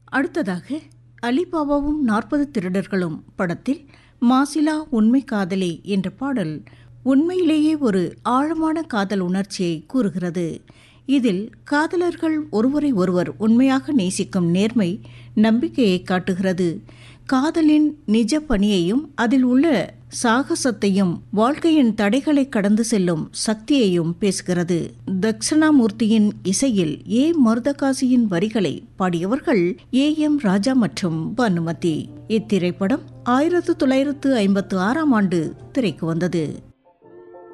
அடுத்ததாக அலிபாபாவும் நாற்பது திருடர்களும் படத்தில் மாசிலா உண்மை காதலி என்ற பாடல் உண்மையிலேயே ஒரு ஆழமான காதல் உணர்ச்சியை கூறுகிறது இதில் காதலர்கள் ஒருவரை ஒருவர் உண்மையாக நேசிக்கும் நேர்மை நம்பிக்கையை காட்டுகிறது காதலின் நிஜ பணியையும் அதில் உள்ள சாகசத்தையும் வாழ்க்கையின் தடைகளை கடந்து செல்லும் சக்தியையும் பேசுகிறது தக்ஷணாமூர்த்தியின் இசையில் ஏ மருதகாசியின் வரிகளை பாடியவர்கள் ஏ எம் ராஜா மற்றும் பானுமதி இத்திரைப்படம் ஆயிரத்து தொள்ளாயிரத்து ஐம்பத்து ஆறாம் ஆண்டு திரைக்கு வந்தது